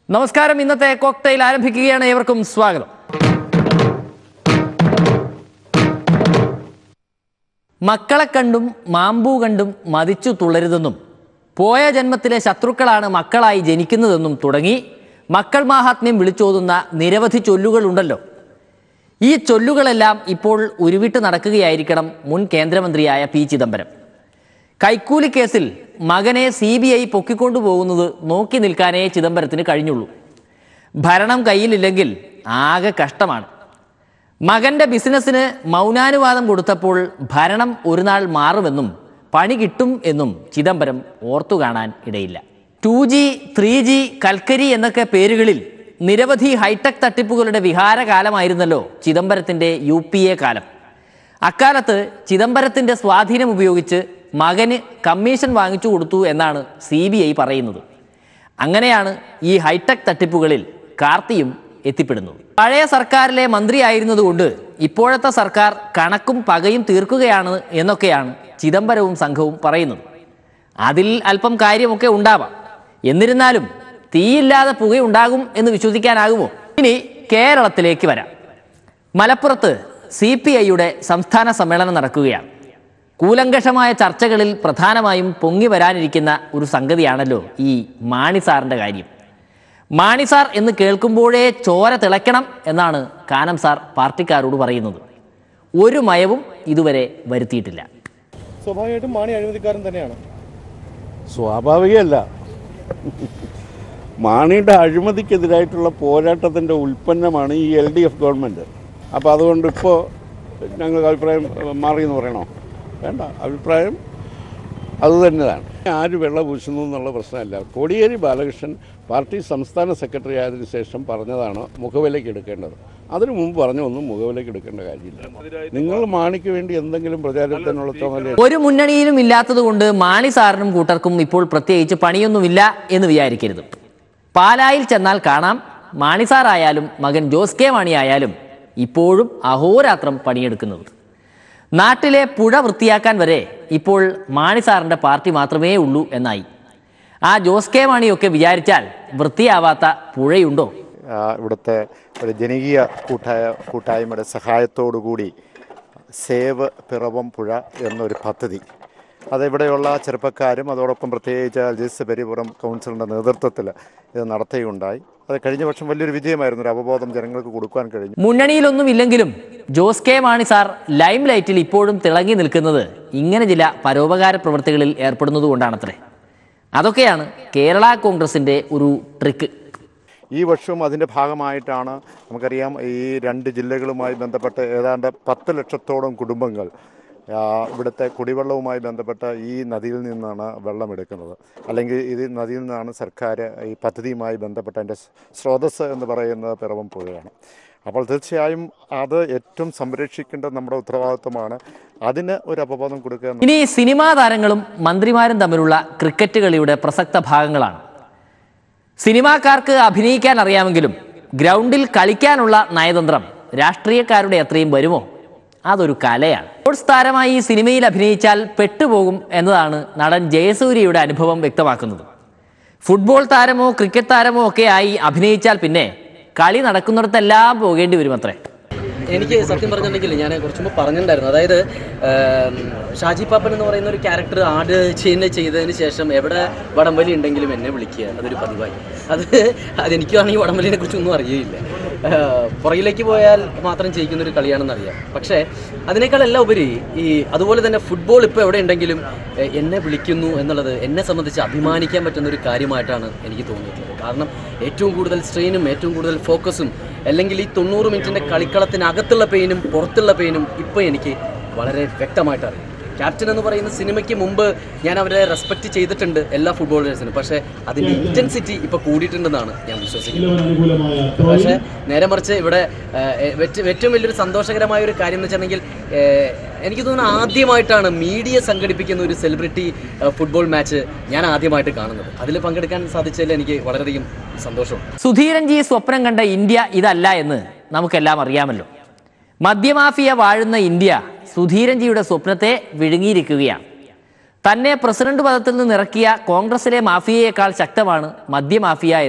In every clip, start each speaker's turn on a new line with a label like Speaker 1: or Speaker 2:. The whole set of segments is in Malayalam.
Speaker 1: നമസ്കാരം ഇന്നത്തെ കോക്ടെയിൽ ആരംഭിക്കുകയാണ് ഏവർക്കും സ്വാഗതം മക്കളെ കണ്ടും മാമ്പൂ കണ്ടും മതിച്ചു തുളരുതെന്നും പോയ ജന്മത്തിലെ ശത്രുക്കളാണ് മക്കളായി ജനിക്കുന്നതെന്നും തുടങ്ങി മക്കൾ മാഹാത്മ്യം വിളിച്ചോതുന്ന നിരവധി ചൊല്ലുകളുണ്ടല്ലോ ഈ ചൊല്ലുകളെല്ലാം ഇപ്പോൾ ഉരുവിട്ട് നടക്കുകയായിരിക്കണം മുൻ കേന്ദ്രമന്ത്രിയായ പി ചിദംബരം കൈക്കൂലി കേസിൽ മകനെ സി ബി ഐ പൊക്കിക്കൊണ്ടുപോകുന്നത് നോക്കി നിൽക്കാനേ ചിദംബരത്തിന് കഴിഞ്ഞുള്ളൂ ഭരണം കയ്യിലില്ലെങ്കിൽ ആകെ കഷ്ടമാണ് മകന്റെ ബിസിനസ്സിന് മൗനാനുവാദം കൊടുത്തപ്പോൾ ഭരണം ഒരു നാൾ മാറുമെന്നും പണി കിട്ടും എന്നും ചിദംബരം ഓർത്തു കാണാൻ ഇടയില്ല ടു ജി ത്രീ ജി കൽക്കരി എന്നൊക്കെ പേരുകളിൽ നിരവധി ഹൈടെക് തട്ടിപ്പുകളുടെ വിഹാരകാലമായിരുന്നല്ലോ ചിദംബരത്തിന്റെ യു പി എ കാലം അക്കാലത്ത് ചിദംബരത്തിന്റെ സ്വാധീനം ഉപയോഗിച്ച് മകന് കമ്മീഷൻ വാങ്ങിച്ചു കൊടുത്തു എന്നാണ് സി ബി ഐ പറയുന്നത് അങ്ങനെയാണ് ഈ ഹൈടെക് തട്ടിപ്പുകളിൽ കാർത്തിയും എത്തിപ്പെടുന്നത് പഴയ സർക്കാരിലെ മന്ത്രിയായിരുന്നതുകൊണ്ട് ഇപ്പോഴത്തെ സർക്കാർ കണക്കും പകയും തീർക്കുകയാണ് എന്നൊക്കെയാണ് ചിദംബരവും സംഘവും പറയുന്നത് അതിൽ അല്പം കാര്യമൊക്കെ ഉണ്ടാവാം എന്നിരുന്നാലും തീയില്ലാതെ പുകയുണ്ടാകും എന്ന് വിശ്വസിക്കാനാകുമോ ഇനി കേരളത്തിലേക്ക് വരാം മലപ്പുറത്ത് സി പി ഐയുടെ സംസ്ഥാന സമ്മേളനം നടക്കുകയാണ് കൂലങ്കഷമായ ചർച്ചകളിൽ പ്രധാനമായും പൊങ്ങി വരാനിരിക്കുന്ന ഒരു സംഗതിയാണല്ലോ ഈ മാണി സാറിൻ്റെ കാര്യം മാണി സാർ എന്ന് കേൾക്കുമ്പോഴേ ചോര തിളയ്ക്കണം എന്നാണ് കാനം സാർ പാർട്ടിക്കാരോട് പറയുന്നത് ഒരു മയവും ഇതുവരെ വരുത്തിയിട്ടില്ല
Speaker 2: സ്വാഭാവികമായിട്ടും മാണി അഴിമതിക്കാരൻ തന്നെയാണ്
Speaker 3: സ്വാഭാവികമല്ല മാണിയുടെ അഴിമതിക്കെതിരായിട്ടുള്ള പോരാട്ടത്തിൻ്റെ ഉൽപ്പന്നമാണ് ഈ എൽ ഡി എഫ് ഗവൺമെൻറ് അപ്പോൾ അതുകൊണ്ട് ഇപ്പോൾ ഞങ്ങൾക്ക് അഭിപ്രായം മാറി എന്ന് പറയണോ വേണ്ട അഭിപ്രായം അതുതന്നെയാണ് ആര് വെള്ള പൂശുന്നു എന്നുള്ള പ്രശ്നമല്ല കോടിയേരി ബാലകൃഷ്ണൻ പാർട്ടി സംസ്ഥാന സെക്രട്ടറി ആയതിനു ശേഷം പറഞ്ഞതാണ് മുഖവിലേക്ക് എടുക്കേണ്ടത് അതിനു മുമ്പ് പറഞ്ഞൊന്നും മുഖവിലേക്ക് എടുക്കേണ്ട കാര്യമില്ല നിങ്ങൾ മാണിക്ക് വേണ്ടി എന്തെങ്കിലും പ്രചാരത്തിനുള്ള ചുമതല
Speaker 1: ഒരു മുന്നണിയിലും ഇല്ലാത്തതുകൊണ്ട് മാണി സാറിനും കൂട്ടർക്കും ഇപ്പോൾ പ്രത്യേകിച്ച് പണിയൊന്നുമില്ല എന്ന് വിചാരിക്കരുത് പാലായിൽ ചെന്നാൽ കാണാം മാണി സാർ ആയാലും മകൻ ജോസ് കെ മാണി ആയാലും ഇപ്പോഴും അഹോരാത്രം പണിയെടുക്കുന്നത് നാട്ടിലെ പുഴ വൃത്തിയാക്കാൻ വരെ ഇപ്പോൾ മാണി സാറിൻ്റെ പാർട്ടി മാത്രമേ ഉള്ളൂ എന്നായി ആ ജോസ് കെ മാണിയൊക്കെ വിചാരിച്ചാൽ വൃത്തിയാവാത്ത പുഴയുണ്ടോ
Speaker 4: ആ, ഇവിടുത്തെ ഒരു ജനകീയ കൂട്ടായ കൂട്ടായ്മയുടെ സഹായത്തോടു കൂടി സേവ് പിറവം പുഴ എന്നൊരു പദ്ധതി അത് ഇവിടെയുള്ള ചെറുപ്പക്കാരും അതോടൊപ്പം പ്രത്യേകിച്ച് അൽജിസ് പെരിപുറം കൗൺസിലിൻ്റെ നേതൃത്വത്തിൽ ഇത് നടത്തുകയുണ്ടായി അത് കഴിഞ്ഞ വർഷം വലിയൊരു വിജയമായിരുന്നു ഒരു അവബോധം ജനങ്ങൾക്ക് കൊടുക്കാൻ കഴിഞ്ഞു
Speaker 1: മുന്നണിയിലൊന്നും ഇല്ലെങ്കിലും ജോസ് കെ മാണി സാർ ലൈം ലൈറ്റിൽ ഇപ്പോഴും തിളങ്ങി നിൽക്കുന്നത് ഇങ്ങനെ ചില പരോപകാര പ്രവൃത്തികളിൽ ഏർപ്പെടുന്നതുകൊണ്ടാണത്രേ അതൊക്കെയാണ് കേരള കോൺഗ്രസിന്റെ ഒരു ട്രിക്ക്
Speaker 4: ഈ വർഷവും അതിൻ്റെ ഭാഗമായിട്ടാണ് നമുക്കറിയാം ഈ രണ്ട് ജില്ലകളുമായി ബന്ധപ്പെട്ട് ഏതാണ്ട് പത്ത് ലക്ഷത്തോളം കുടുംബങ്ങൾ ആ, ഇവിടുത്തെ കുടിവെള്ളവുമായി ബന്ധപ്പെട്ട ഈ നദിയിൽ നിന്നാണ് വെള്ളം എടുക്കുന്നത് അല്ലെങ്കിൽ ഇത് നദിയിൽ നിന്നാണ് സർക്കാർ ഈ പദ്ധതിയുമായി ബന്ധപ്പെട്ട അതിൻ്റെ സ്രോതസ്സ് എന്ന് പറയുന്നത് പിറവം പുഴയാണ് അപ്പോൾ തീർച്ചയായും അത് ഏറ്റവും സംരക്ഷിക്കേണ്ടത് നമ്മുടെ ഉത്തരവാദിത്വമാണ് അതിന് ഒരു അപബോധം കൊടുക്കുക എന്ന്
Speaker 1: ഇനി സിനിമാ താരങ്ങളും മന്ത്രിമാരും തമ്മിലുള്ള ക്രിക്കറ്റ് കളിയുടെ പ്രസക്ത ഭാഗങ്ങളാണ് സിനിമാക്കാർക്ക് അഭിനയിക്കാൻ അറിയാമെങ്കിലും ഗ്രൗണ്ടിൽ കളിക്കാനുള്ള നയതന്ത്രം രാഷ്ട്രീയക്കാരുടെ അത്രയും വരുമോ അതൊരു കലയാണ് സ്പോർട്സ് താരമായി ഈ സിനിമയിൽ അഭിനയിച്ചാൽ പെട്ടുപോകും എന്നതാണ് നടൻ ജയസൂര്യയുടെ അനുഭവം വ്യക്തമാക്കുന്നത് ഫുട്ബോൾ താരമോ ക്രിക്കറ്റ് താരമോ ഒക്കെ ആയി അഭിനയിച്ചാൽ പിന്നെ കളി നടക്കുന്നിടത്തെല്ലാം പോകേണ്ടി വരും അത്രേ
Speaker 5: എനിക്ക് സത്യം പറഞ്ഞിട്ടുണ്ടെങ്കിൽ ഞാൻ കുറച്ച് മുമ്പ് പറഞ്ഞിട്ടുണ്ടായിരുന്നു അതായത് ഏം, ഷാജി പാപ്പൻ എന്ന് പറയുന്ന ഒരു ക്യാരക്ടർ ആട് ചെയ്യുന്ന ചെയ്തതിന് ശേഷം എവിടെ വടംവലി ഉണ്ടെങ്കിലും എന്നെ വിളിക്കുക അതൊരു പതിവായി അത് അതെനിക്കാണെങ്കിൽ വടംവലിനെ കുറിച്ചൊന്നും അറിയില്ല പുറകിലേക്ക് പോയാൽ മാത്രം ജയിക്കുന്ന ഒരു കളിയാണെന്ന് അറിയാം പക്ഷേ അതിനേക്കാളെല്ലാം ഉപരി ഈ അതുപോലെ തന്നെ ഫുട്ബോൾ ഇപ്പോൾ എവിടെ ഉണ്ടെങ്കിലും എ, എന്നെ വിളിക്കുന്നു എന്നുള്ളത് എന്നെ സംബന്ധിച്ച് അഭിമാനിക്കാൻ പറ്റുന്ന ഒരു കാര്യമായിട്ടാണ് എനിക്ക് തോന്നിയിട്ടുള്ളത് കാരണം ഏറ്റവും കൂടുതൽ സ്ട്രെയിനും ഏറ്റവും കൂടുതൽ ഫോക്കസും അല്ലെങ്കിൽ ഈ തൊണ്ണൂറ് മിനിറ്റിൻ്റെ കളിക്കളത്തിനകത്തുള്ള പെയിനും പുറത്തുള്ള പെയിനും ഇപ്പോൾ എനിക്ക് വളരെ വ്യക്തമായിട്ട് അറിയാം ക്യാപ്റ്റൻ എന്ന് പറയുന്ന സിനിമയ്ക്ക് മുമ്പ് ഞാൻ അവരെ റെസ്പെക്റ്റ് ചെയ്തിട്ടുണ്ട് എല്ലാ ഫുട്ബോളേഴ്സിനും പക്ഷേ അതിൻ്റെ ഇൻറ്റൻസിറ്റി ഇപ്പോൾ കൂടിയിട്ടുണ്ടെന്നാണ് ഞാൻ വിശ്വസിക്കുന്നത് പക്ഷേ നേരെ മറിച്ച് ഇവിടെ ഏഹ്, ഏറ്റവും ഏറ്റവും വലിയൊരു സന്തോഷകരമായ ഒരു കാര്യം എന്ന് വെച്ചിട്ടുണ്ടെങ്കിൽ ഏഹ്, എനിക്ക് തോന്നുന്നു ആദ്യമായിട്ടാണ് മീഡിയ സംഘടിപ്പിക്കുന്ന ഒരു സെലിബ്രിറ്റി ഫുട്ബോൾ മാച്ച് ഞാൻ ആദ്യമായിട്ട് കാണുന്നത് അതിൽ പങ്കെടുക്കാൻ സാധിച്ചതിൽ എനിക്ക് വളരെയധികം സന്തോഷമുണ്ട്
Speaker 1: സുധീരൻജി സ്വപ്നം കണ്ട ഇന്ത്യ ഇതല്ല എന്ന് നമുക്കെല്ലാം അറിയാമല്ലോ മദ്യമാഫിയ വാഴുന്ന ഇന്ത്യ സുധീരൻജിയുടെ സ്വപ്നത്തെ വിഴുങ്ങിയിരിക്കുകയാണ് തന്നെ പ്രസിഡന്റ് പദത്തിൽ നിന്ന് ഇറക്കിയ കോൺഗ്രസിലെ മാഫിയയേക്കാൾ ശക്തമാണ് മദ്യമാഫിയ എന്ന്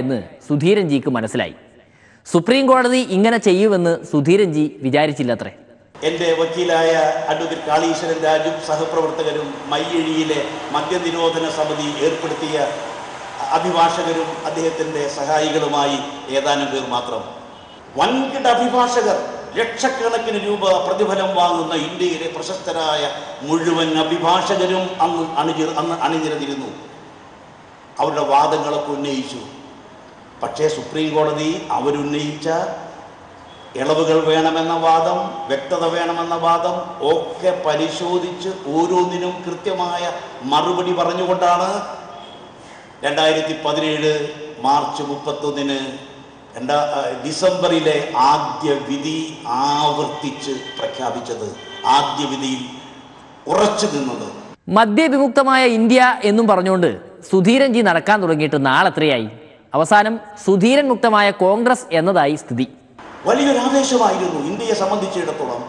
Speaker 1: സുധീരൻജിക്ക് മനസ്സിലായി സുപ്രീം കോടതി ഇങ്ങനെ ചെയ്യുമെന്ന് സുധീരൻജി വിചാരിച്ചില്ലത്രേ
Speaker 6: എൻ്റെ വക്കീലായ അഡ്വക്കേറ്റ് കാളീശ്വരൻ രാജും സഹപ്രവർത്തകരും മയ്യഴിയിലെ മദ്യനിരോധന സമിതി ഏർപ്പെടുത്തിയ അഭിഭാഷകരും അദ്ദേഹത്തിൻ്റെ സഹായികളുമായി ഏതാനും പേർ മാത്രം വൻകിട അഭിഭാഷകർ ലക്ഷക്കണക്കിന് രൂപ പ്രതിഫലം വാങ്ങുന്ന ഇന്ത്യയിലെ പ്രശസ്തരായ മുഴുവൻ അഭിഭാഷകരും അന്ന് അണിചേർ അന്ന് അണിനിരന്നിരുന്നു അവരുടെ വാദങ്ങളൊക്കെ ഉന്നയിച്ചു പക്ഷേ സുപ്രീം കോടതി അവരുന്നയിച്ച ഇളവുകൾ വേണമെന്ന വാദം വ്യക്തത വേണമെന്ന വാദം ഒക്കെ പരിശോധിച്ച് ഓരോന്നിനും കൃത്യമായ മറുപടി പറഞ്ഞുകൊണ്ടാണ് രണ്ടായിരത്തി പതിനേഴ് മാർച്ച് മുപ്പത്തൊന്നിന് രണ്ടാ ആ, ഡിസംബറിലെ ആദ്യ വിധി ആവർത്തിച്ച് പ്രഖ്യാപിച്ചത് ആദ്യ വിധിയിൽ ഉറച്ചു നിന്നത്
Speaker 1: മദ്യവിമുക്തമായ ഇന്ത്യ എന്നും പറഞ്ഞുകൊണ്ട് സുധീരൻജി നടക്കാൻ തുടങ്ങിയിട്ട് നാളെത്രയായി അവസാനം സുധീരൻ മുക്തമായ കോൺഗ്രസ് എന്നതായി സ്ഥിതി
Speaker 6: വലിയൊരു ആവേശമായിരുന്നു ഇന്ത്യയെ സംബന്ധിച്ചിടത്തോളം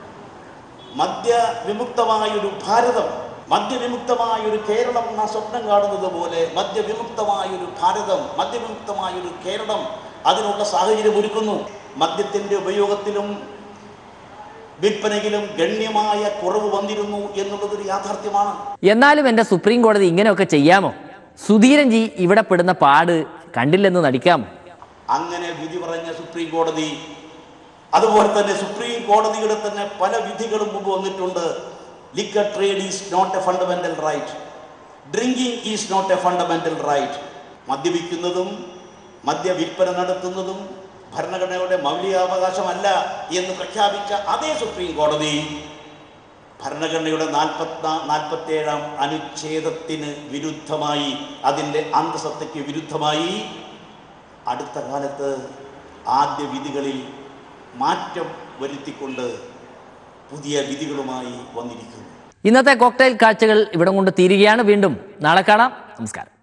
Speaker 6: മദ്യവിമുക്തമായൊരു ഭാരതം മദ്യവിമുക്തമായൊരു കേരളം എന്ന സ്വപ്നം കാണുന്നത് പോലെ മദ്യവിമുക്തമായൊരു ഭാരതം മദ്യവിമുക്തമായൊരു കേരളം അതിനുള്ള സാഹചര്യം ഒരുക്കുന്നു മദ്യത്തിൻ്റെ ഉപയോഗത്തിലും വിൽപ്പനയിലും ഗണ്യമായ കുറവ് വന്നിരുന്നു എന്നുള്ളതൊരു യാഥാർത്ഥ്യമാണ്
Speaker 1: എന്നാലും എൻ്റെ സുപ്രീം കോടതി ഇങ്ങനെയൊക്കെ ചെയ്യാമോ സുധീരൻജി ഇവിടെ പെടുന്ന പാട് കണ്ടില്ലെന്ന് നടിക്കാമോ
Speaker 6: അങ്ങനെ വിധി പറഞ്ഞ സുപ്രീം കോടതി അതുപോലെ തന്നെ സുപ്രീം കോടതിയുടെ തന്നെ പല വിധികളും മുമ്പ് വന്നിട്ടുണ്ട് liquor trade is not a fundamental right drinking is not a fundamental right മദ്യപിക്കുന്നതും മദ്യവിൽപ്പന നടത്തുന്നതും ഭരണഘടനയുടെ മൗലികാവകാശമല്ല എന്ന് പ്രഖ്യാപിച്ച അതേ സുപ്രീം കോടതി ഭരണഘടനയുടെ നാൽപ്പത്തി നാൽപ്പത്തേഴാം അനുച്ഛേദത്തിന് വിരുദ്ധമായി അതിൻ്റെ അന്തസത്തയ്ക്ക് വിരുദ്ധമായി അടുത്ത കാലത്ത് ആദ്യ വിധികളിൽ മാറ്റം വരുത്തിക്കൊണ്ട് പുതിയ വിധികളുമായി വന്നിരിക്കുന്നു
Speaker 1: ഇന്നത്തെ കോക്ടെയിൽ കാഴ്ചകൾ ഇവിടം കൊണ്ട് തീരുകയാണ് വീണ്ടും നാളെ കാണാം നമസ്കാരം